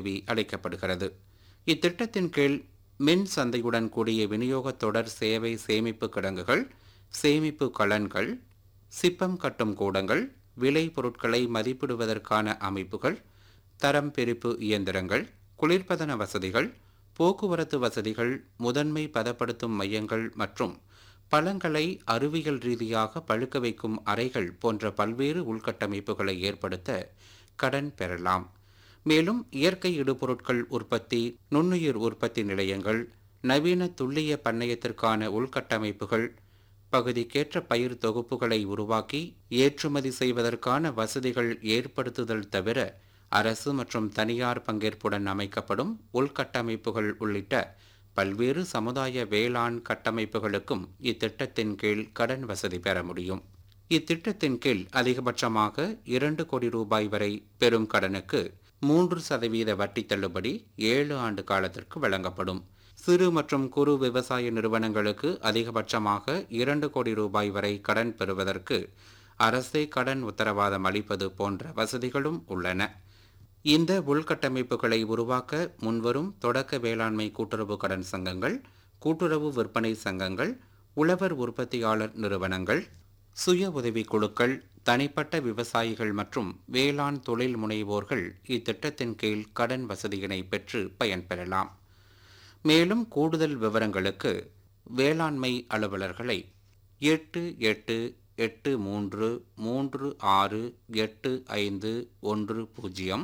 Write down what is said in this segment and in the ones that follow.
உதவி அளிக்கப்படுகிறது இத்திட்டத்தின் கீழ் மின் சந்தையுடன் கூடிய விநியோக தொடர் சேவை சேமிப்பு கிடங்குகள் சேமிப்பு கலன்கள் சிப்பம் கட்டும் கூடங்கள் விலை பொருட்களை மதிப்பிடுவதற்கான அமைப்புகள் தரம் பிரிப்பு இயந்திரங்கள் குளிர்பதன வசதிகள் போக்குவரத்து வசதிகள் முதன்மை பதப்படுத்தும் மையங்கள் மற்றும் பழங்களை அறிவியல் ரீதியாக பழுக்க வைக்கும் அறைகள் போன்ற பல்வேறு உள்கட்டமைப்புகளை ஏற்படுத்த கடன் பெறலாம் மேலும் இயற்கை இடுபொருட்கள் உற்பத்தி நுண்ணுயிர் உற்பத்தி நிலையங்கள் நவீன துல்லிய பண்ணையத்திற்கான உள்கட்டமைப்புகள் பகுதிக்கேற்ற பயிர் தொகுப்புகளை உருவாக்கி ஏற்றுமதி செய்வதற்கான வசதிகள் ஏற்படுத்துதல் தவிர அரசு மற்றும் தனியார் பங்கேற்புடன் அமைக்கப்படும் உள்கட்டமைப்புகள் உள்ளிட்ட பல்வேறு சமுதாய வேளாண் கட்டமைப்புகளுக்கும் இத்திட்டத்தின் கீழ் கடன் வசதி பெற முடியும் இத்திட்டத்தின் கீழ் அதிகபட்சமாக இரண்டு கோடி ரூபாய் வரை பெறும் கடனுக்கு மூன்று சதவீத வட்டி தள்ளுபடி ஏழு ஆண்டு காலத்திற்கு வழங்கப்படும் சிறு மற்றும் குறு விவசாய நிறுவனங்களுக்கு அதிகபட்சமாக இரண்டு கோடி ரூபாய் வரை கடன் பெறுவதற்கு அரசே கடன் உத்தரவாதம் அளிப்பது போன்ற வசதிகளும் உள்ளன இந்த உள்கட்டமைப்புகளை உருவாக்க முன்வரும் தொடக்க வேளாண்மை கூட்டுறவு கடன் சங்கங்கள் கூட்டுறவு விற்பனை சங்கங்கள் உழவர் உற்பத்தியாளர் நிறுவனங்கள் சுய உதவிக் குழுக்கள் தனிப்பட்ட விவசாயிகள் மற்றும் வேளாண் தொழில் முனைவோர்கள் இத்திட்டத்தின் கீழ் கடன் வசதியினை பெற்று பயன்பெறலாம் மேலும் கூடுதல் விவரங்களுக்கு வேளாண்மை அலுவலர்களை எட்டு எட்டு எட்டு மூன்று மூன்று ஆறு எட்டு ஐந்து ஒன்று பூஜ்ஜியம்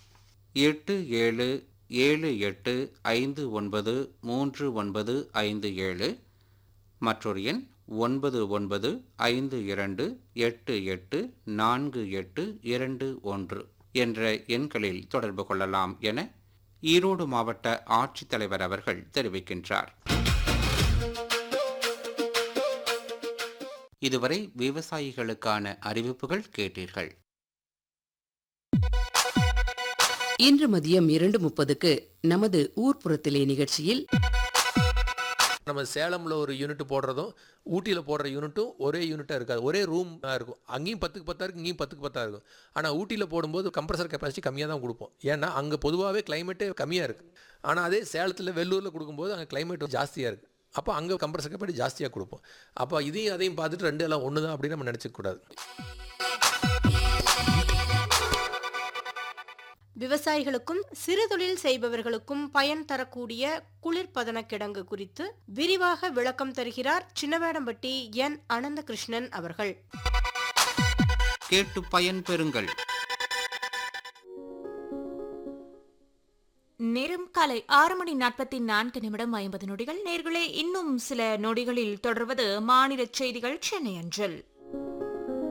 எட்டு ஏழு ஏழு எட்டு ஐந்து ஒன்பது மூன்று ஒன்பது ஐந்து ஏழு மற்றொரு எண் ஒன்பது ஒன்பது ஐந்து இரண்டு எட்டு எட்டு நான்கு எட்டு இரண்டு ஒன்று என்ற எண்களில் தொடர்பு கொள்ளலாம் என ஈரோடு மாவட்ட ஆட்சித்தலைவர் அவர்கள் தெரிவிக்கின்றார் இதுவரை விவசாயிகளுக்கான அறிவிப்புகள் கேட்டீர்கள் இன்று மதியம் இரண்டு முப்பதுக்கு நமது ஊர்ப்புறத்திலே நிகழ்ச்சியில் நம்ம சேலமில் ஒரு யூனிட் போடுறதும் ஊட்டியில் போடுற யூனிட்டும் ஒரே யூனிட்டாக இருக்காது ஒரே ரூம் இருக்கும் அங்கேயும் பத்துக்கு பத்தா இருக்கும் இங்கேயும் பத்துக்கு பத்தா இருக்கும் ஆனால் ஊட்டியில் போடும்போது கம்ப்ரஸர் கெப்பாசிட்டி கம்மியாக தான் கொடுப்போம் ஏன்னா அங்கே பொதுவாகவே கிளைமேட்டே கம்மியாக இருக்குது ஆனால் அதே சேலத்தில் வெள்ளூரில் கொடுக்கும்போது அங்கே கிளைமேட் ஜாஸ்தியாக இருக்குது அப்போ அங்கே கம்ப்ரஸர் கெப்பாசிட்டி ஜாஸ்தியாக கொடுப்போம் அப்போ இதையும் அதையும் பார்த்துட்டு ரெண்டு எல்லாம் ஒன்று தான் அப்படின்னு நம்ம நினச்சிக்க கூடாது விவசாயிகளுக்கும் சிறுதொழில் செய்பவர்களுக்கும் பயன் தரக்கூடிய குளிர்பதன கிடங்கு குறித்து விரிவாக விளக்கம் தருகிறார் சின்னவேடம்பட்டி என் அனந்தகிருஷ்ணன் அவர்கள் கேட்டு பயன்பெறுங்கள் நேரம் காலை ஆறு மணி நாற்பத்தி நான்கு நிமிடம் ஐம்பது நொடிகள் நேர்களே இன்னும் சில நொடிகளில் தொடர்வது மாநில செய்திகள் சென்னை அஞ்சல்